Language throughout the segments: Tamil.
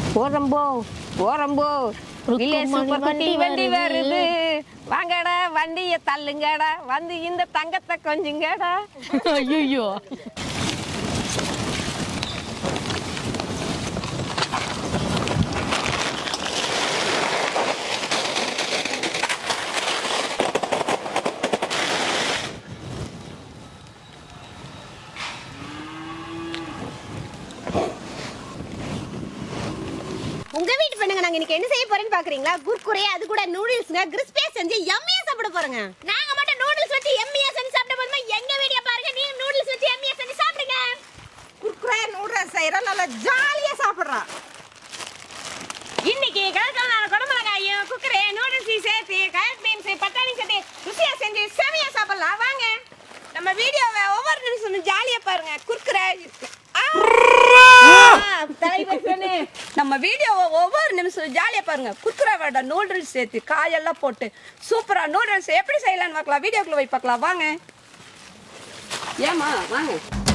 போறம்போ போறம்போ வில்லேஜ் ருக்குமணி சூப்பர் குட்டி வண்டி வண்டி வருது. வருது வாங்கடா வண்டியை தள்ளுங்கடா வந்து இந்த தங்கத்தை கொஞ்சுங்கடா ஐயோ உங்க வீட்டு பெண்ணுங்க நாங்க இன்னைக்கு என்ன செய்ய போறேன்னு பாக்குறீங்களா குர்குரே அது கூட நூடுல்ஸ்ங்க கிறிஸ்பியா செஞ்சு எம்மியா சாப்பிட போறோங்க நாங்க மட்டும் நூடுல்ஸ் வச்சு எம்மியா செஞ்சு சாப்பிட போதுமா எங்க வீடியோ பாருங்க நீ நூடுல்ஸ் வச்சு எம்மியா செஞ்சு சாப்பிடுங்க குர்குரே நூடுல்ஸ் செய்யறோம் நல்லா ஜாலியா சாப்பிடுறோம் இன்னைக்கு கலக்கலான குடமிளகாயும் குக்கரே நூடுல்ஸ் சேர்த்து கலர் பீன்ஸ் பட்டாணி சேர்த்து ருசியா செஞ்சு செமையா சாப்பிடலாம் வாங்க நம்ம வீடியோவை ஒவ்வொரு நிமிஷம் ஜாலியா பாருங்க குர்குரே தலைவர் சொன்னே நம்ம வீடியோவை ஒவ்வொரு நிமிஷம் ஜாலியா பாருங்க குர்குரேவோட நூடுல்ஸ் சேர்த்து காயெல்லாம் போட்டு சூப்பரா நூடுல்ஸ் எப்படி செய்யலாம்னு பார்க்கலாம் வீடியோக்குள்ள போய் பார்க்கலாம் வாங்க ஏமா வாங்க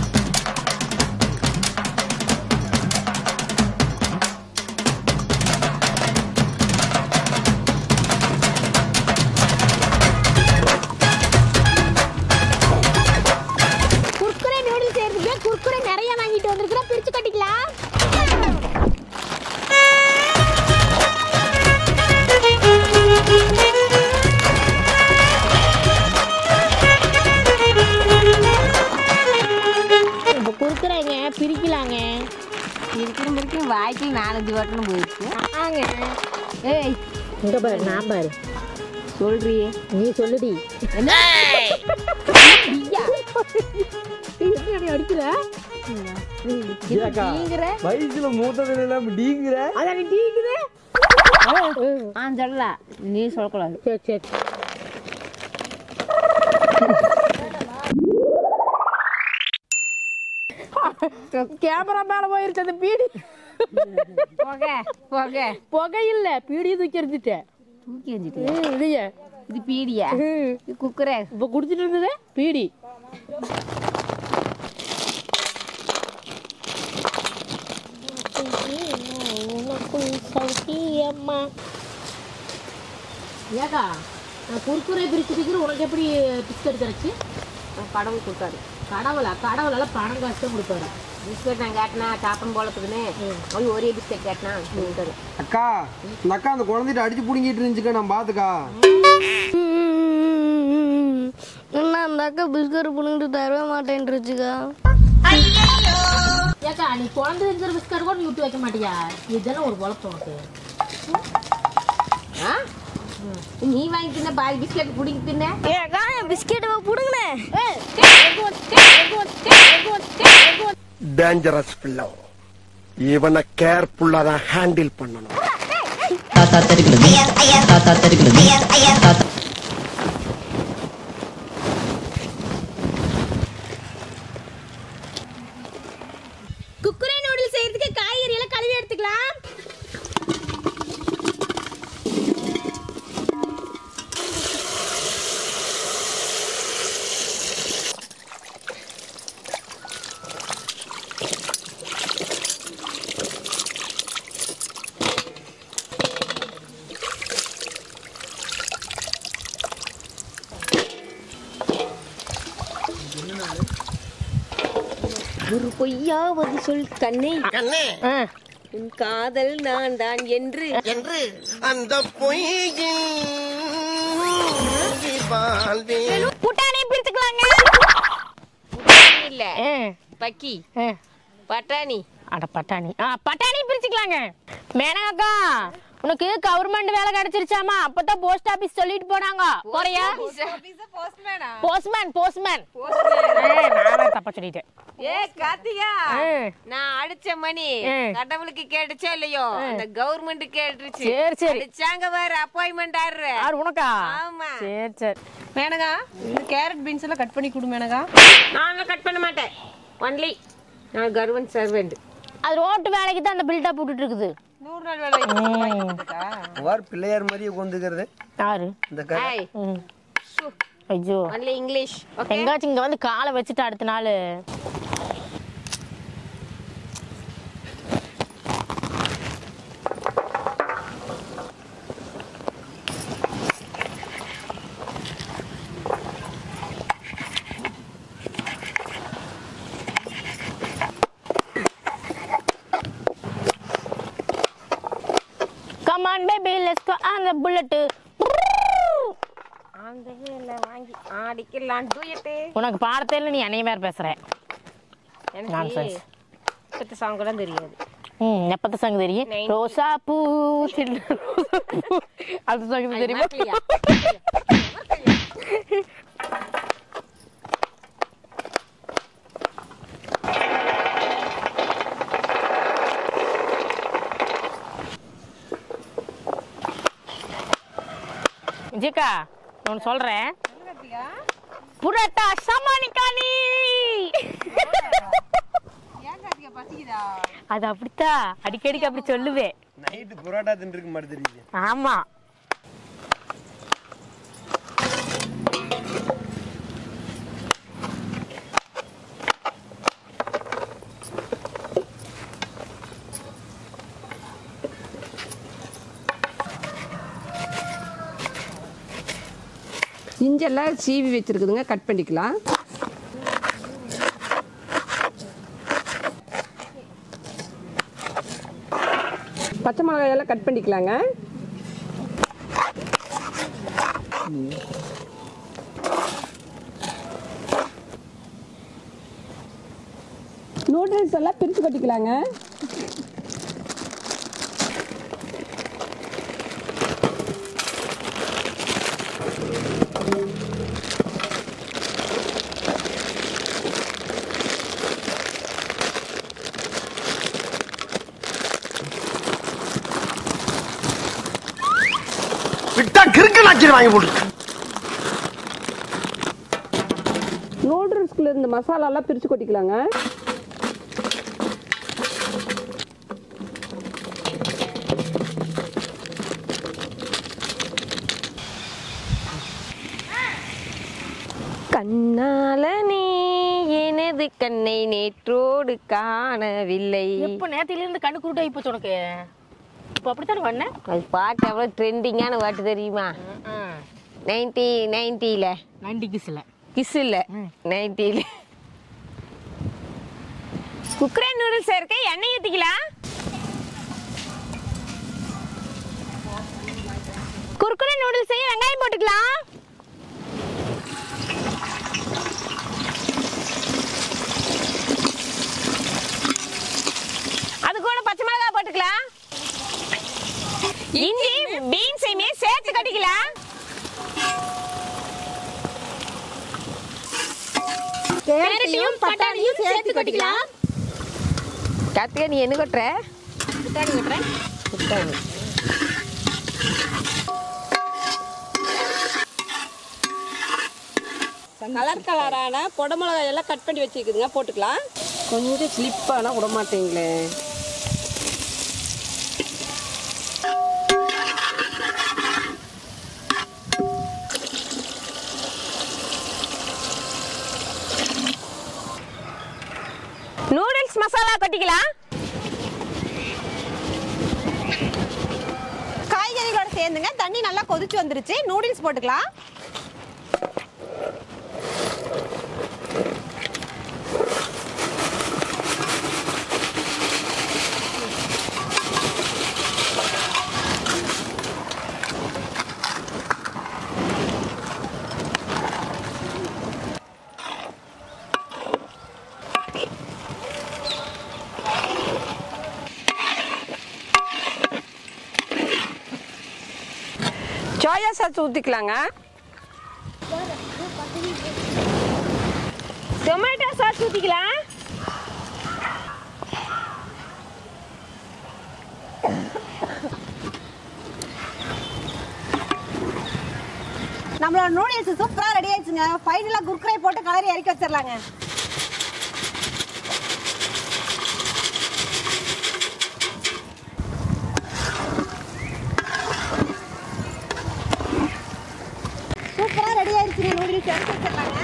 குர்குரே நூடுல்ஸ் செய்யறதுக்கு குர்குரே நிறைய வாங்கிட்டு வந்திருக்கிறோம் பிரிச்சு கட்டிக்கலாம் இப்போ குறுக்குறேங்க பிரிக்கலாங்க இருக்கிற வரைக்கும் வாய்க்கு நாலஞ்சு வட்டணும் போயிடுச்சு ஆங்க ஏய் இங்க பாரு நான் பாரு சொல்றியே நீ சொல்லுடி அடிக்கிற வயசுல மூத்ததுல எல்லாம் டீங்கிற அதான் டீக்குது ஆ சொல்லலாம் நீ சொல்லக்கூடாது சரி சரி கேமரா மேல போயிருச்சு அந்த பீடி போக போக புகை இல்ல பீடி தூக்கி எறிஞ்சிட்டேன் தூக்கி எறிஞ்சிட்டு ம், இல்லையே இது பீடியா ம். இது குக்கரே இப்ப குடிச்சிட்டு இருந்தது பீடி ஏக்கா நான் குறுக்குறை பிரிச்சு பிரிச்சு உனக்கு எப்படி பிஸ்கட் கிடைச்சு கடவுள் கொடுத்தாரு கடவுளா கடவுளால பணம் காசு கொடுப்பாரு பிஸ்கட் நான் கேட்டினா சாப்பிடும் போல இருக்குதுன்னு போய் ஒரே பிஸ்கட் கேட்டினா கொடுத்தாரு அக்கா இந்த அக்கா அந்த குழந்தைகிட்ட அடிச்சு புடுங்கிட்டு இருந்துச்சுக்கா நான் பாத்துக்கா என்ன அந்த அக்கா பிஸ்கட் புடுங்கிட்டு தரவே மாட்டேன்ருச்சுக்கா ஏக்கா நீ குழந்தை இருக்கிற பிஸ்கட் கூட நீ விட்டு வைக்க மாட்டியா இதெல்லாம் ஒரு குழப்பம் உனக்கு ஆ நீ வாங்கி தின்ன பாதி பிஸ்கட் பிடிங்கி தின்ன ஏக்கா என் பிஸ்கெட் புடுங்கினே டேஞ்சரஸ் பிள்ளை இவனை கேர்ஃபுல்லா தான் ஹேண்டில் பண்ணணும் தாத்தா தெரிகிறது தாத்தா தெரிகிறது தாத்தா குக்குரே நூடுல்ஸ் செய்யறதுக்கு காய்கறி எல்லாம் கழுவி எடுத்துக்கலாம் ஒரு பொய்யாவது சொல் கண்ணே உன் காதல் நான் தான் என்று என்று அந்த பொய்யில் வாழ்வே புட்டானே பிரிச்சுக்கலாங்க இல்ல பக்கி பட்டாணி அட பட்டாணி ஆ பட்டாணி பிரிச்சுக்கலாங்க மேனகாக்கா உனக்கு கவர்மெண்ட் வேலை கிடைச்சிருச்சாமா அப்பதான் போஸ்ட் ஆபீஸ் சொல்லிட்டு போனாங்க போறியா போஸ்ட்மேன் போஸ்ட்மேன் நானே தப்பா சொல்லிட்டேன் ஏ கார்த்திகா ஆ. நான் அடிச்ச மணி ஆ. கடவுளுக்கு கேட்டுச்சா இல்லையோ அந்த கவர்மெண்ட் கேட்டுருச்சு சரி, சரி. அடிச்சாங்க வேற அப்பாயின்மெண்ட் ஆடுற யார் உனக்கா ஆமா. சரி சரி மேனகா இந்த கேரட் பீன்ஸ் எல்லாம் கட் பண்ணி கொடு மேனகா நான் கட் பண்ண மாட்டேன் ஒன்லி நான் கவர்மெண்ட் சர்வெண்ட் அது ரோட்டு வேலைக்கு தான் அந்த பில்டப் போட்டுட்டு இருக்குது நூறு நாள் வேலை வார் பிள்ளையார் மாதிரியே கொண்டுக்கிறது யாரு இந்த க ஏய் ம். ஐயோ ஒன்லி இங்கிலீஷ் ஓகே எங்காச்சும் இங்க வந்து காலை வச்சுட்டு அடுத்த நாள் லெட்ஸ் கோ அந்த புல்லட் அந்த வேல வாங்கி ஆடிக்கலாம் டூயட்டு உனக்கு பாடத்தையில நீ அன்னைய மாதிரி பேசுற எனக்கு Nonsense. பத்து சாங் கூட தெரியாது ம் எப்பத்த சாங் தெரியும் Nineteen. ரோசா பூ சின்ன ரோசா பூ. அந்த சாங் தெரியுமா மறக்கலையா? விஜயக்கா நான் ஒண்ணு சொல்றேன் புரட்டா சமானிக்கானி அது அப்படித்தான் அடிக்கடிக்கு அப்படி சொல்லுவேன் நைட்டு புரோட்டா தின்றுக்கு மாதிரி தெரியுது ஆமா இஞ்செல்லாம் சீவி வச்சிருக்குதுங்க கட் பண்ணிக்கலாம் பச்சை மிளகாய் எல்லாம் கட் பண்ணிக்கலாங்க நூடுல்ஸ் எல்லாம் பிரித்து கொட்டிக்கலாங்க விட்டா கிறுக்கு நாச்சி வாங்கி போட்டு நூடுல்ஸ்குள்ள இந்த மசாலாலாம் பிரித்து கொட்டிக்கலாங்க கண்ணால நீ எனது கண்ணை நேற்றோடு காணவில்லை எப்ப நேத்தில இருந்து கண்ணு குருட்டாகி போச்சு உனக்கு இப்போ அப்படித்தானே பண்ண அது பாட்டு எவ்வளோ ட்ரெண்டிங்கான பாட்டு தெரியுமா நைன்டி நைன்டியில் நைன்டி கிஸ்ல கிஸ் இல்லை நைன்டியில் குக்கரே நூடுல்ஸ் இருக்க எண்ணெய் ஊற்றிக்கலாம் குறுக்குறே நூடுல்ஸ் செய்ய வெங்காயம் போட்டுக்கலாம் அது கூட பச்சை மிளகாய் போட்டுக்கலாம் இஞ்சி பீன்ஸையுமே சேர்த்து கட்டிக்கலாம் கேரட்டையும் பட்டாணியும் சேர்த்து கொட்டிக்கலாம் கார்த்திகா நீ என்ன கொட்டுற புட்டாணி கலர் கலரான குடமிளகாய் எல்லாம் கட் பண்ணி வச்சுக்குதுங்க போட்டுக்கலாம் கொஞ்சம் ஸ்லிப் ஆனால் விட மாட்டீங்களே நூடுல்ஸ் மசாலா கொட்டிக்கலாம் காய்கறிகளோட சேர்ந்துங்க தண்ணி நல்லா கொதிச்சு வந்துருச்சு நூடுல்ஸ் போட்டுக்கலாம் சோயா சாஸ் ஊற்றிக்கலாங்க டொமேட்டோ சாஸ் ஊற்றிக்கலாம் நம்மளோட நூடுல்ஸ் சூப்பரா ரெடி ஆயிடுச்சுங்க ஃபைனலா குர்குரே போட்டு கலரி இறக்கி வச்சிடலாங்க சூப்பரா ரெடி ஆயிடுச்சுங்க நூடுல்ஸ் எடுத்து வச்சிடலாங்க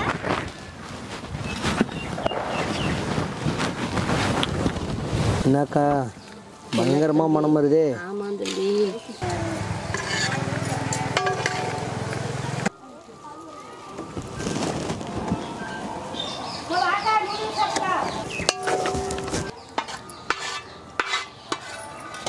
என்னக்கா பயங்கரமா மனம் வருதே ஆமாம் தம்பி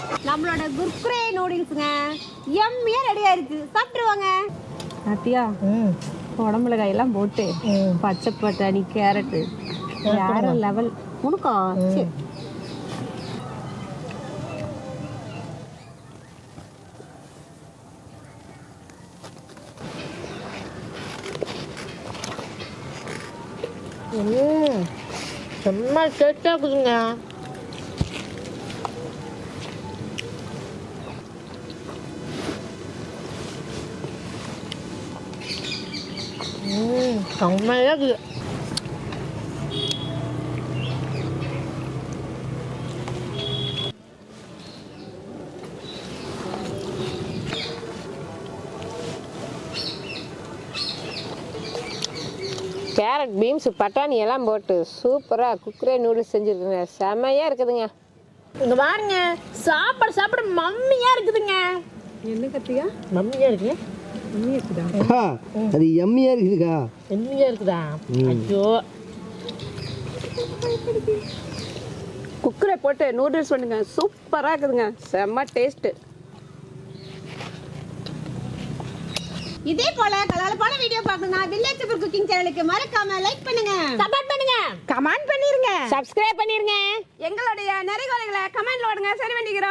நம்மளோட குர்குரே நூடுல்ஸுங்க எம்மியா ரெடி ஆயிருச்சு சாப்பிட்டுருவாங்க பாத்தியா குடமிளகாய் எல்லாம் போட்டு பச்சை பட்டாணி கேரட்டு வேற லெவல் உனக்கா சரி செம்ம டேஸ்டாக இருக்குதுங்க ம் செம்மையாக இருக்குது கேரட் பீன்ஸ் பட்டாணி எல்லாம் போட்டு சூப்பராக குக்கரே நூடுல்ஸ் செஞ்சுருக்குங்க செமையாக இருக்குதுங்க இங்க பாருங்க சாப்பாடு சாப்பிட மம்மியா இருக்குதுங்க என்ன கத்தியா மம்மியா இருக்கு அக்கா, அது எம்மியா இருக்குதுக்கா மம்மியா இருக்குதா ஐயோ குக்கரை போட்டு நூடுல்ஸ் பண்ணுங்க சூப்பராக இருக்குதுங்க செம்ம டேஸ்ட்டு இதே போல கலகலப்பான வீடியோ பார்க்கணும்னா வில்லேஜ் சூப்பர் குக்கிங் சேனலுக்கு மறக்காம லைக் பண்ணுங்க சப்போர்ட் பண்ணுங்க கமெண்ட் பண்ணிருங்க சப்ஸ்கிரைப் பண்ணிருங்க எங்களுடைய நிறைகுறைகளை கமெண்ட்ல ஓடுங்க சரி பண்ணிக்கிறோம்